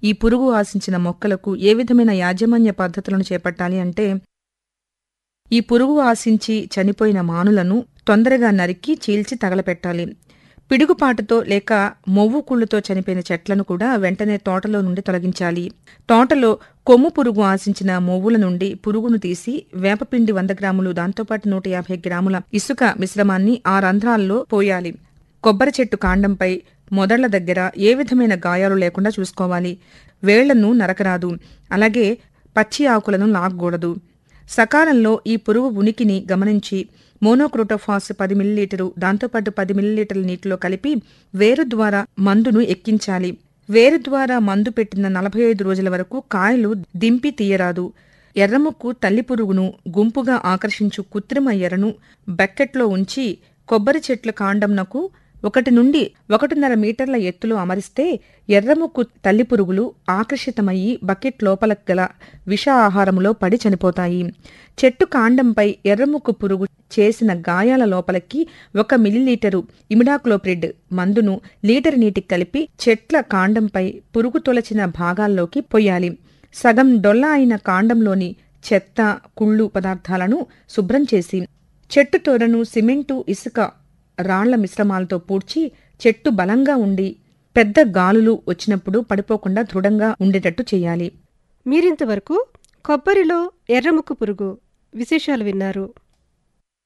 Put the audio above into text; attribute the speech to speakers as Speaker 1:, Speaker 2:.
Speaker 1: ఈ పురుగు ఆశించిన మొక్కలకు ఏ విధమైన యాజమాన్య పద్ధతులను చేపట్టాలి అంటే ఈ పురుగు ఆశించి చనిపోయిన మానులను తొందరగా నరికి చీల్చి తగలపెట్టాలి పిడుగుపాటుతో లేక మొవ్వు కుళ్ళుతో చనిపోయిన చెట్లను కూడా వెంటనే తోటలో నుండి తొలగించాలి తోటలో కొమ్ము పురుగు ఆశించిన మొవ్వుల నుండి పురుగును తీసి వేపపిండి వంద గ్రాములు దాంతోపాటు నూట యాభై గ్రాముల ఇసుక మిశ్రమాన్ని ఆ రంధ్రాల్లో పోయాలి కొబ్బరి చెట్టు కాండంపై మొదళ్ల దగ్గర ఏ విధమైన గాయాలు లేకుండా చూసుకోవాలి వేళ్లను నరకరాదు అలాగే పచ్చి ఆకులను లాగకూడదు సకాలంలో ఈ పురుగు ఉనికిని గమనించి మోనోక్రోటోఫాస్ పది మిల్లీలీటరు దాంతోపాటు పది మిల్లీలీటర్ల నీటిలో కలిపి వేరు ద్వారా మందును ఎక్కించాలి వేరు ద్వారా మందు పెట్టిన నలభై ఐదు రోజుల వరకు కాయలు దింపి తీయరాదు ఎర్రముక్కు తల్లి పురుగును గుంపుగా ఆకర్షించు కృత్రిమ ఎర్రను బకెట్లో ఉంచి కొబ్బరి చెట్ల కాండంనకు ఒకటి నుండి ఒకటిన్నర మీటర్ల ఎత్తులో అమరిస్తే ఎర్రముక్కు తల్లి పురుగులు ఆకర్షితమయ్యి బకెట్ లోపల గల విష ఆహారములో పడి చనిపోతాయి చెట్టు కాండంపై ఎర్రముక్కు పురుగు చేసిన గాయాల లోపలికి ఒక మిల్లీలీటరు ఇమిడాక్లోప్రిడ్ మందును లీటర్ నీటికి కలిపి చెట్ల కాండంపై పురుగు తొలచిన భాగాల్లోకి పొయ్యాలి సగం డొల్ల అయిన కాండంలోని చెత్త కుళ్ళు పదార్థాలను శుభ్రం చేసి చెట్టు తొరను సిమెంటు ఇసుక రాళ్ల మిశ్రమాలతో పూడ్చి చెట్టు బలంగా ఉండి పెద్ద గాలులు వచ్చినప్పుడు పడిపోకుండా దృఢంగా ఉండేటట్టు చేయాలి
Speaker 2: మీరింతవరకు కొబ్బరిలో ఎర్రముక్కు పురుగు విశేషాలు విన్నారు